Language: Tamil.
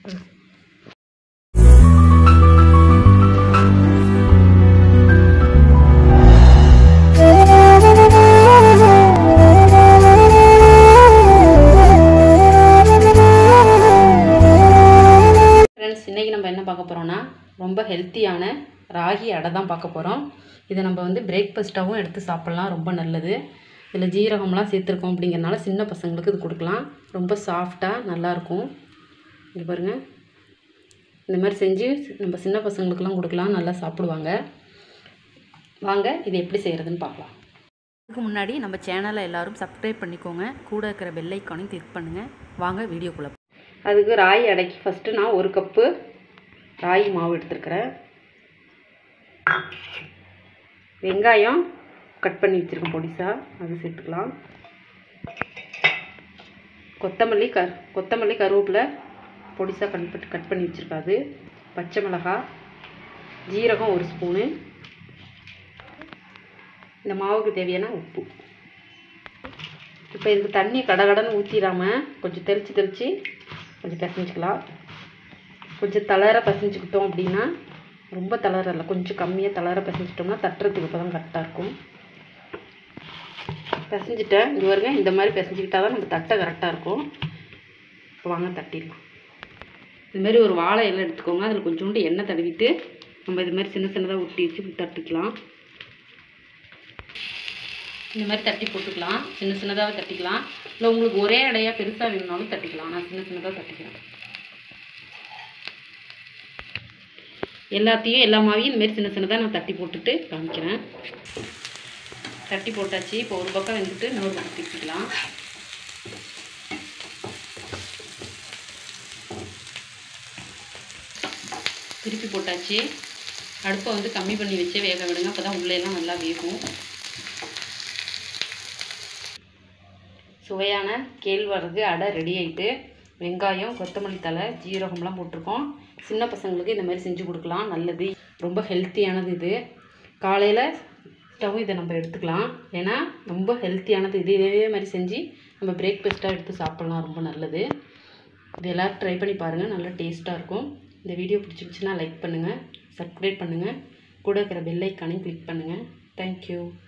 ஃப்ரெண்ட்ஸ் இன்றைக்கி நம்ம என்ன பார்க்க போகிறோம்னா ரொம்ப ஹெல்த்தியான ராகி அடை தான் பார்க்க போகிறோம் இதை நம்ம வந்து பிரேக்ஃபாஸ்ட்டாகவும் எடுத்து சாப்பிட்லாம் ரொம்ப நல்லது இதில் ஜீரகம்லாம் சேர்த்துருக்கோம் அப்படிங்கிறனால சின்ன பசங்களுக்கு இது கொடுக்கலாம் ரொம்ப சாஃப்டாக நல்லாயிருக்கும் இங்கே பாருங்கள் இந்த மாதிரி செஞ்சு நம்ம சின்ன பசங்களுக்கெல்லாம் கொடுக்கலாம் நல்லா சாப்பிடுவாங்க வாங்க இது எப்படி செய்கிறதுன்னு பார்க்கலாம் அதுக்கு முன்னாடி நம்ம சேனலை எல்லாரும் சப்ஸ்கிரைப் பண்ணிக்கோங்க கூட இருக்கிற பெல் ஐக்கானையும் கிளிக் பண்ணுங்கள் வாங்க வீடியோக்குள்ளே அதுக்கு ராகி அடைக்கி ஃபஸ்ட்டு நான் ஒரு கப்பு ராகி மாவு எடுத்துருக்கிறேன் வெங்காயம் கட் பண்ணி வச்சுருக்கேன் பொடிசா அது சேர்த்துக்கலாம் கொத்தமல்லி க கொத்தமல்லி கருவேப்பிலை பொடிசாக கட் பண்ணி கட் பண்ணி வச்சுருக்காது பச்சை மிளகாய் ஜீரகம் ஒரு ஸ்பூனு இந்த மாவுக்கு தேவையான உப்பு இப்போ இதுக்கு தண்ணி கடகடன்னு ஊற்றிடாமல் கொஞ்சம் தெளித்து தெளித்து கொஞ்சம் பிசைஞ்சிக்கலாம் கொஞ்சம் தளர பிசைஞ்சுக்கிட்டோம் அப்படின்னா ரொம்ப தளர இல்லை கொஞ்சம் கம்மியாக தளர பிசைஞ்சிட்டோம்னா தட்டுறதுக்கு இப்போ தான் கரெக்டாக இருக்கும் பிசைஞ்சிட்டேன் இது வருங்க இந்த மாதிரி பிசைஞ்சிக்கிட்டா தான் நம்ம தட்டை கரெக்டாக இருக்கும் இப்போ வாங்க தட்டிடலாம் இது மாதிரி ஒரு வாழை இலை எடுத்துக்கோங்க அதில் கொஞ்சோண்டு எண்ணெய் தடவிட்டு நம்ம இது மாதிரி சின்ன சின்னதாக ஒட்டி வச்சு இப்படி தட்டிக்கலாம் இந்த மாதிரி தட்டி போட்டுக்கலாம் சின்ன சின்னதாக தட்டிக்கலாம் இல்லை உங்களுக்கு ஒரே அடையாக பெருசாக வேணும்னாலும் தட்டிக்கலாம் நான் சின்ன சின்னதாக தட்டிக்கிறேன் எல்லாத்தையும் எல்லா மாவையும் இந்த மாதிரி சின்ன சின்னதாக நான் தட்டி போட்டுட்டு காமிக்கிறேன் தட்டி போட்டாச்சு இப்போ ஒரு பக்கம் வந்துட்டு இன்னொரு பக்கம் திருப்பிக்கலாம் திருப்பி போட்டாச்சு அடுப்பை வந்து கம்மி பண்ணி வச்சே வேக விடுங்க அப்போ தான் உள்ளேலாம் நல்லா வேகும் சுவையான கேழ்வரகு அடை ரெடி ஆயிட்டு வெங்காயம் கொத்தமல்லி தழை ஜீரகம்லாம் போட்டிருக்கோம் சின்ன பசங்களுக்கு இந்த மாதிரி செஞ்சு கொடுக்கலாம் நல்லது ரொம்ப ஹெல்த்தியானது இது காலையில் ஸ்டவ் இதை நம்ம எடுத்துக்கலாம் ஏன்னா ரொம்ப ஹெல்த்தியானது இது இதே மாதிரி செஞ்சு நம்ம பிரேக்ஃபாஸ்ட்டாக எடுத்து சாப்பிட்லாம் ரொம்ப நல்லது இது எல்லோரும் ட்ரை பண்ணி பாருங்கள் நல்லா டேஸ்ட்டாக இருக்கும் இந்த வீடியோ பிடிச்சிருந்துச்சுன்னா லைக் பண்ணுங்கள் சப்ஸ்கிரைப் பண்ணுங்கள் கூட இருக்கிற பெல் ஐக்கானையும் கிளிக் பண்ணுங்கள் தேங்க்யூ